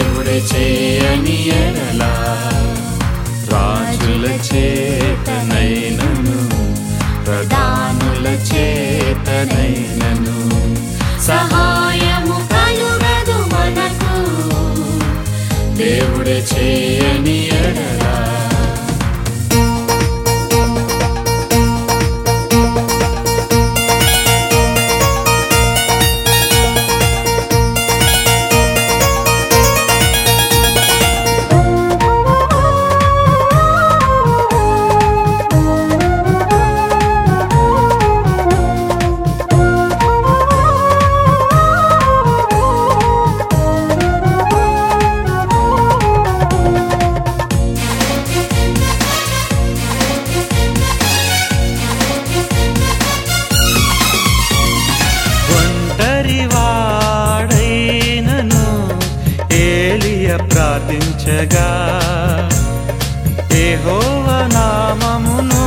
దేవుడే చేయని ఎడలా రాజుల చేతనైనను ప్రధానుల చేతనైనను సహాయము కలుగదు మనకు దేవుడే చేయని ఎడలా ఒంటరి వాడైనను ఏలియ ప్రార్థించగా ఏహోవ నామమును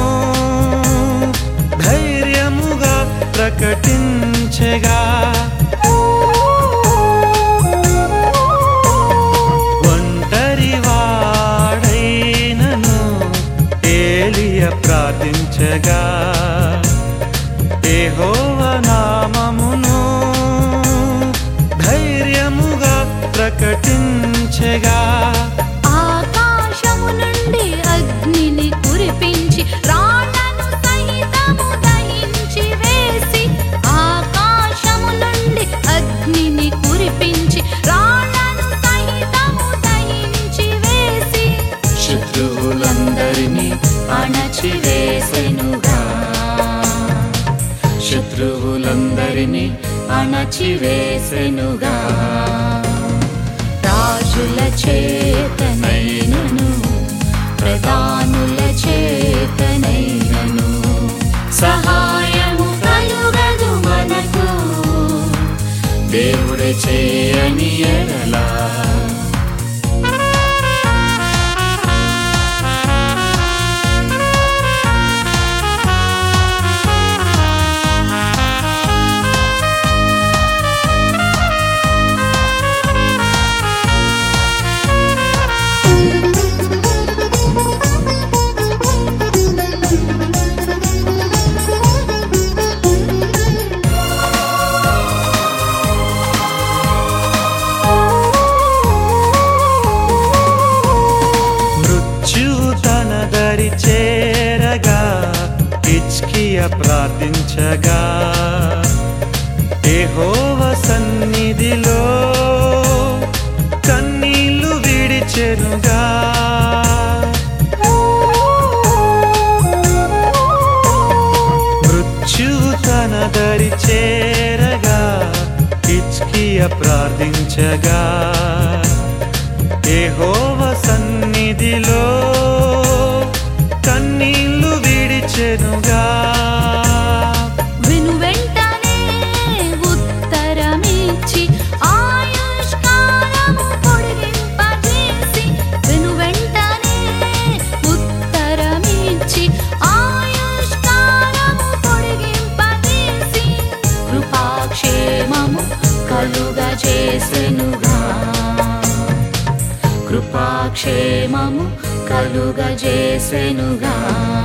ధైర్యముగా ప్రకటించగా ఒంటరి వాడైనను ఏలియ ప్రార్థించగా ఏహోవ నామమును ధైర్యముగా ప్రకటించగా ఆకాశము నుండి అగ్నిని కురిపించి రాళ్లను సహితము దహించి వేసి ఆకాశము నుండి అగ్నిని కురిపించి రాళ్లను సహితము దహించి వేసి శత్రువులందరినీ అణచివేసెనుగా శత్రువులందరినీ అణచివేసెనుగా రాజుల చేతనైనను ప్రధానుల చేతనైనను సహాయము కలుగదు మనకు దేవుడే చేయని ఎడలా మృత్యువు తన దరి చేరగా ఇచ్కియ ప్రార్థించగా ఏహోవ సన్నిధిలో కన్నీళ్లు విడిచెరుగా మృత్యువు తన దరి చేరగా ఇచ్కియ ప్రార్థించగా ఏహోవ సన్నిధిలో కన్నీళ్లు విడిచెనుగా విను వెంటనే ఉత్తరమిచ్చి ఆయుష్కాలము పొడిగింపజేసి విను వెంటనే ఉత్తరమిచ్చి ఆయుష్కాలము పొడిగింపజేసి కృపాక్షేమము కలుగజేసెనుగా కృపాక్షేమము కలుగజేసెనుగా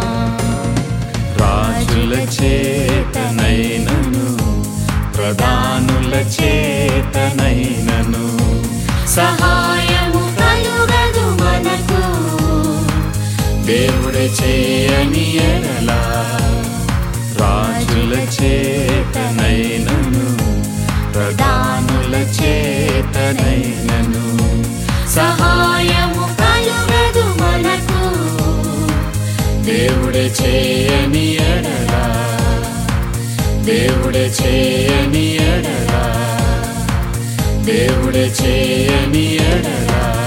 రాజుల చేతనైనను ప్రధానుల చేతనైనను సహాయము కలుగదు మనకు దేవుడే చేయని ఎడలా రాజుల చేతనైనను ప్రధానుల చేతనైనను సహాయము కలుగదు మనకు దేవుడే చేయని ఎడలా దేవుడే చేయని ఎడలా దేవుడే చేయని ఎడలా